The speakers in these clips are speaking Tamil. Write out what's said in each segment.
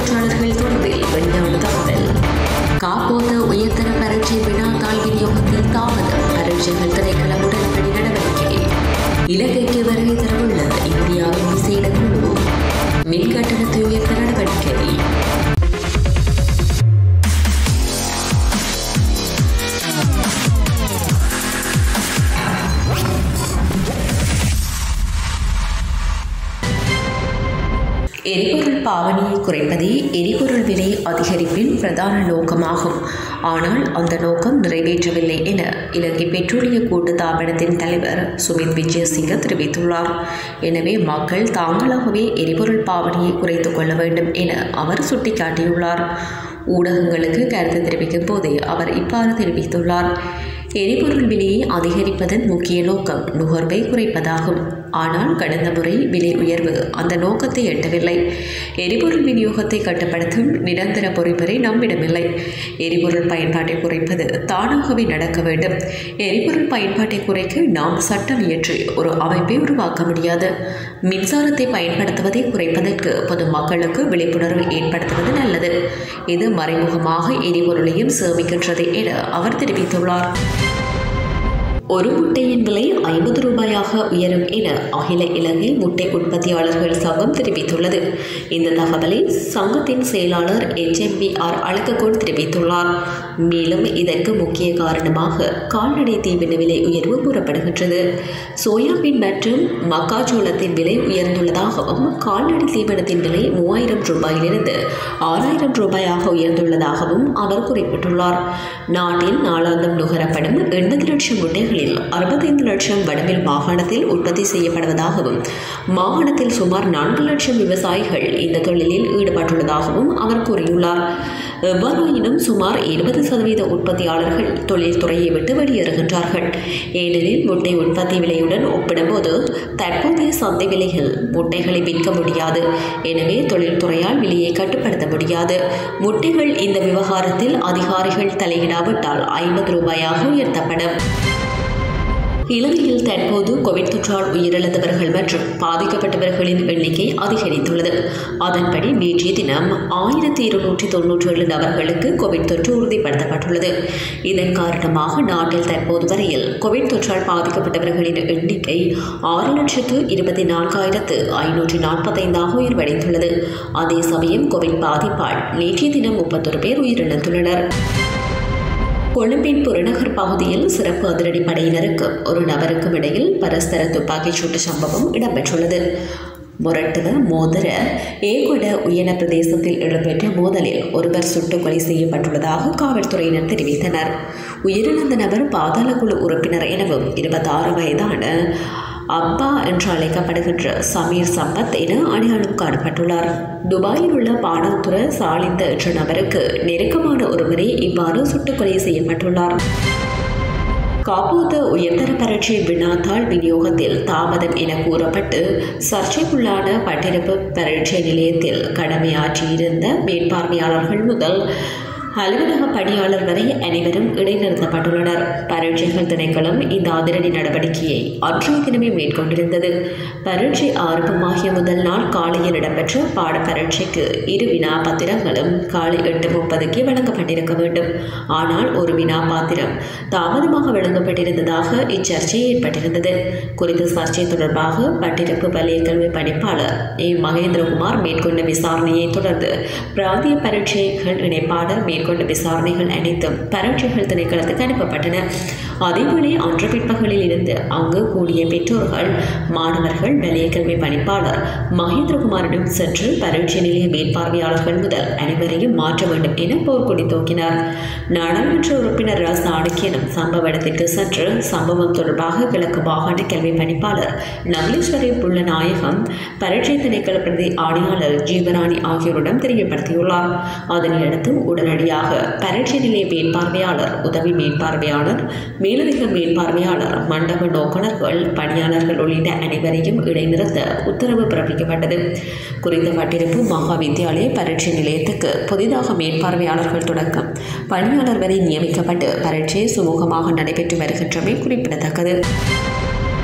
தொற்றாளர்கள் தொடர்பில் வெளியான தகவல் காப்போத உயர்தர பரீட்சை வினாத்தாள் விநியோகத்தில் தாமதம் பரீட்சைகள் திணைக்களம் உடன்படி நடவடிக்கை இலங்கைக்கு வருகை தரவுள்ள இந்தியாவின் விசேட குழு மின் கட்டணத்தை உயர்த்த நடவடிக்கை எரிபொருள் பாவனையை குறைப்பதே எரிபொருள் விலை அதிகரிப்பின் பிரதான நோக்கமாகும் ஆனால் அந்த நோக்கம் நிறைவேற்றவில்லை என இலங்கை பெட்ரோலிய கூட்டு தாபனத்தின் தலைவர் சுமித் விஜயசிங்க தெரிவித்துள்ளார் எனவே மக்கள் தாங்களாகவே எரிபொருள் பாவனையை குறைத்துக் கொள்ள வேண்டும் என அவர் சுட்டிக்காட்டியுள்ளார் ஊடகங்களுக்கு கருத்து தெரிவிக்கும் போதே அவர் இவ்வாறு தெரிவித்துள்ளார் எரிபொருள் விலையை அதிகரிப்பதன் முக்கிய நோக்கம் நுகர்வை குறைப்பதாகும் ஆனால் கடந்த முறை விலை உயர்வு அந்த நோக்கத்தை எட்டவில்லை எரிபொருள் விநியோகத்தை கட்டுப்படுத்தும் நிரந்தர பொறிமுறை நம்மிடமில்லை எரிபொருள் பயன்பாட்டை குறைப்பது தானாகவே நடக்க வேண்டும் எரிபொருள் பயன்பாட்டை குறைக்க நாம் சட்டம் இயற்றி ஒரு அமைப்பை உருவாக்க முடியாது மின்சாரத்தை பயன்படுத்துவதை குறைப்பதற்கு பொதுமக்களுக்கு விழிப்புணர்வு ஏற்படுத்துவது நல்லது இது மறைமுகமாக எரிபொருளையும் சேமிக்கின்றது என அவர் தெரிவித்துள்ளார் ஒரு முட்டையின் விலை ஐம்பது ரூபாயாக உயரும் என அகில இலங்கை முட்டை உற்பத்தியாளர்கள் சங்கம் தெரிவித்துள்ளது இந்த தகவலை சங்கத்தின் செயலாளர் எச்எம்பிஆர் அழககோன் தெரிவித்துள்ளார் மேலும் இதற்கு முக்கிய காரணமாக கால்நடை தீவன விலை உயர்வு கூறப்படுகின்றது சோயாபீன் மற்றும் மக்காச்சோளத்தின் விலை உயர்ந்துள்ளதாகவும் கால்நடை தீவனத்தின் விலை மூவாயிரம் ரூபாயிலிருந்து ஆறாயிரம் ரூபாயாக உயர்ந்துள்ளதாகவும் அவர் குறிப்பிட்டுள்ளார் நாட்டில் நாளாந்தம் நுகரப்படும் எண்பது லட்சம் முட்டைகளில் அறுபத்தைந்து லட்சம் வடமேல் மாகாணத்தில் உற்பத்தி செய்யப்படுவதாகவும் மாகாணத்தில் சுமார் நான்கு லட்சம் விவசாயிகள் இந்த தொழிலில் ஈடுபட்டுள்ளதாகவும் அவர் கூறியுள்ளார் எவ்வாறாயினும் சுமார் இருபது சதவீத உற்பத்தியாளர்கள் தொழில்துறையை விட்டு வெளியேறுகின்றார்கள் ஏனெனில் முட்டை உற்பத்தி விலையுடன் ஒப்பிடும்போது தற்போதைய சந்தை விலையில் முட்டைகளை விற்க முடியாது எனவே தொழில்துறையால் விலையை கட்டுப்படுத்த முடியாது முட்டைகள் இந்த விவகாரத்தில் அதிகாரிகள் தலையிடாவிட்டால் ஐம்பது ரூபாயாக உயர்த்தப்படும் இலங்கையில் தற்போது கோவிட் தொற்றால் உயிரிழந்தவர்கள் மற்றும் பாதிக்கப்பட்டவர்களின் எண்ணிக்கை அதிகரித்துள்ளது அதன்படி நேற்றைய தினம் ஆயிரத்தி இருநூற்றி தொன்னூற்றி ஏழு நபர்களுக்கு கோவிட் தொற்று உறுதிப்படுத்தப்பட்டுள்ளது இதன் காரணமாக நாட்டில் தற்போது வரையில் கோவிட் தொற்றால் பாதிக்கப்பட்டவர்களின் எண்ணிக்கை ஆறு லட்சத்து இருபத்தி நான்காயிரத்து ஐநூற்றி நாற்பத்தைந்தாக உயிர்வடைந்துள்ளது அதே சமயம் கோவிட் பாதிப்பால் நேற்றைய தினம் முப்பத்தொரு பேர் உயிரிழந்துள்ளனர் கொழும்பின் புறநகர் பகுதியில் சிறப்பு அதிரடி படையினருக்கு ஒரு நபருக்கும் இடையில் பரஸ்பர துப்பாக்கிச் சூட்டு சம்பவம் இடம்பெற்றுள்ளது முரட்டுவ மோதர ஏகொட உயன பிரதேசத்தில் இடம்பெற்ற மோதலில் ஒருவர் சுட்டுக் கொலை செய்யப்பட்டுள்ளதாக காவல்துறையினர் தெரிவித்தனர் உயிரிழந்த நபர் பாதாள குழு உறுப்பினர் எனவும் இருபத்தாறு வயதான அப்பா என்று அழைக்கப்படுகின்ற சமீர் சம்பத் என அடையாளம் காணப்பட்டுள்ளார் துபாயில் உள்ள பானத்துர சாலிந்த என்ற நபருக்கு நெருக்கமான ஒருவரே இவ்வாறு சுட்டுக் கொலை செய்யப்பட்டுள்ளார் காப்போத உயர்தர பரீட்சை வினாத்தாள் விநியோகத்தில் தாமதம் என கூறப்பட்டு சர்ச்சைக்குள்ளான பட்டிருப்பு பரீட்சை நிலையத்தில் கடமையாற்றியிருந்த மேற்பார்வையாளர்கள் முதல் அலுவலக பணியாளர் வரை அனைவரும் இடைநிறுத்தப்பட்டுள்ளனர் பரீட்சைகள் திணைக்களம் இந்த அதிரடி நடவடிக்கையை அன்றைய தினமே மேற்கொண்டிருந்தது பரீட்சை ஆரம்பமாகிய முதல் நாள் காலையில் இடம்பெற்ற பாட பரீட்சைக்கு இரு வினா பத்திரங்களும் காலை எட்டு முப்பதுக்கே வழங்கப்பட்டிருக்க வேண்டும் ஆனால் ஒரு வினா பாத்திரம் தாமதமாக வழங்கப்பட்டிருந்ததாக இச்சர்ச்சை ஏற்பட்டிருந்தது குறித்த சர்ச்சை தொடர்பாக பட்டிருப்பு பள்ளிய கல்வி பணிப்பாளர் ஏ மகேந்திரகுமார் மேற்கொண்ட விசாரணையை தொடர்ந்து பிராந்திய பரீட்சைகள் இணைப்பாளர் மேற்கொண்ட விசாரணைகள் அனைத்தும் பரீட்சைகள் திணைக்களத்துக்கு அனுப்பப்பட்டன அதேவேளை அன்று பிற்பகலில் இருந்து அங்கு கூடிய பெற்றோர்கள் மாணவர்கள் நிலைய கல்வி பணிப்பாளர் மகேந்திரகுமாரிடம் சென்று பரீட்சை நிலைய மேற்பார்வையாளர்கள் முதல் அனைவரையும் மாற்ற வேண்டும் என போர்க்கொடி தூக்கினார் நாடாளுமன்ற உறுப்பினர் ரா சாணக்கியனும் சம்பவ இடத்திற்கு சென்று சம்பவம் தொடர்பாக கிழக்கு மாகாண கல்வி பணிப்பாளர் நகலேஸ்வரி புள்ள நாயகம் பரீட்சை திணைக்கள பிரதி ஆணையாளர் ஜீவராணி ஆகியோரிடம் தெரியப்படுத்தியுள்ளார் அதனையடுத்து உடனடியாக பரீட்சை நிலைய மேற்பார்வையாளர் உதவி மேற்பார்வையாளர் மேலதிக மேற்பார்வையாளர் மண்டப நோக்குநர்கள் பணியாளர்கள் உள்ளிட்ட அனைவரையும் இடைநிறுத்த உத்தரவு பிறப்பிக்கப்பட்டது குறித்த பட்டிருப்பு மகா வித்தியாலய பரீட்சை நிலையத்துக்கு புதிதாக மேற்பார்வையாளர்கள் தொடக்கம் பணியாளர் வரை நியமிக்கப்பட்டு பரீட்சை சுமூகமாக நடைபெற்று வருகின்றமை குறிப்பிடத்தக்கது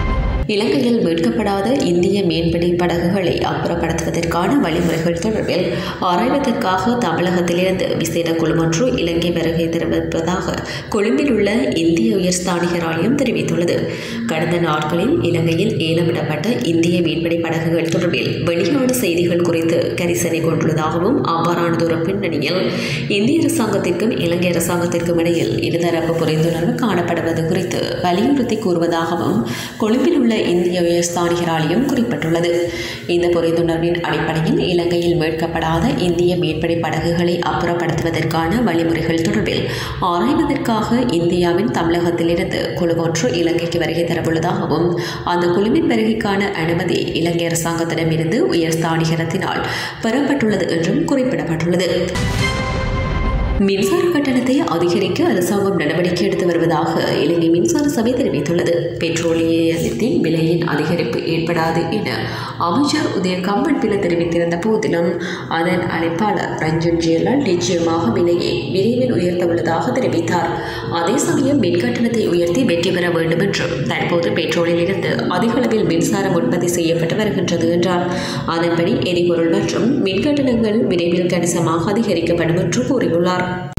இலங்கையில் மீட்கப்படாத இந்திய மீன்பிடி படகுகளை அப்புறப்படுத்துவதற்கான வழிமுறைகள் தொடர்பில் ஆராய்வதற்காக தமிழகத்திலிருந்து விசேட குழு ஒன்று இலங்கை வருகை தெரிவிப்பதாக கொழும்பில் உள்ள இந்திய உயர்ஸ்தானிகர் ஆலயம் தெரிவித்துள்ளது கடந்த நாட்களில் இலங்கையில் ஏலமிடப்பட்ட இந்திய மீன்பிடி படகுகள் தொடர்பில் வெளியான செய்திகள் குறித்து கரிசனை கொண்டுள்ளதாகவும் அவ்வாறானதொரு பின்னணியில் இந்திய அரசாங்கத்திற்கும் இலங்கை அரசாங்கத்திற்கும் இடையில் இருதரப்பு புரிந்துணர்வு காணப்படுவது குறித்து வலியுறுத்தி கூறுவதாகவும் கொழும்பில் உள்ள இந்திய உயர்ஸ்தானிகர் ஆலயம் குறிப்பிட்டுள்ளது இந்த புரிந்துணர்வின் அடிப்படையில் இலங்கையில் மீட்கப்படாத இந்திய மீன்பிடி படகுகளை அப்புறப்படுத்துவதற்கான வழிமுறைகள் தொடர்பில் ஆராய்வதற்காக இந்தியாவின் தமிழகத்திலிருந்து குழு ஒன்று இலங்கைக்கு வருகை தரவுள்ளதாகவும் அந்த குழுவின் வருகைக்கான அனுமதி இலங்கை அரசாங்கத்திடமிருந்து உயர்ஸ்தானிகரத்தினால் பெறப்பட்டுள்ளது என்றும் குறிப்பிடப்பட்டுள்ளது மின்சார கட்டணத்தை அதிகரிக்க அரசாங்கம் நடவடிக்கை எடுத்து வருவதாக இலங்கை மின்சார சபை தெரிவித்துள்ளது பெட்ரோலியத்தின் விலையின் அதிகரிப்பு ஏற்படாது என அமைச்சர் உதய கம்பன்பில தெரிவித்திருந்த போதிலும் அதன் அழைப்பாளர் ரஞ்சன் ஜெயலால் நிச்சயமாக விலையை விரைவில் உயர்த்த உள்ளதாக தெரிவித்தார் அதே சமயம் மின் கட்டணத்தை உயர்த்தி வெற்றி பெற வேண்டும் என்றும் தற்போது பெட்ரோலில் இருந்து அதிக அளவில் மின்சாரம் உற்பத்தி செய்யப்பட்டு வருகின்றது என்றார் அதன்படி எரிபொருள் மற்றும் மின் கட்டணங்கள் விரைவில் கணிசமாக அதிகரிக்கப்படும் என்று கூறியுள்ளார்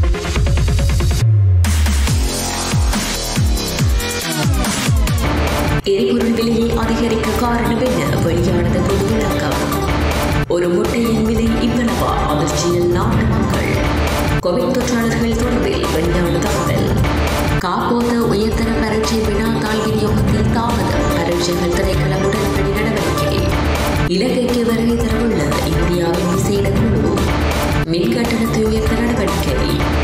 எரிபொருள் விலையை அதிகரிக்க காரணம் என்ன வெளியானது பொது விளக்கம் ஒரு முட்டையின் விலை இவ்வளவா அதிர்ச்சியில் நாட்டு மக்கள் கோவிட் தொற்றாளர்கள் தொடர்பில் வெளியான தகவல் காப்போத உயர்தர பரீட்சை வினாத்தாள் விநியோகத்தில் தாமதம் பரீட்சைகள் திணைக்களம் உடன்படி நடவடிக்கை இலங்கைக்கு வருகை தரவுள்ள இந்தியாவின் விசேட குழு மின் கட்டணத்தை உயர்த்த நடவடிக்கை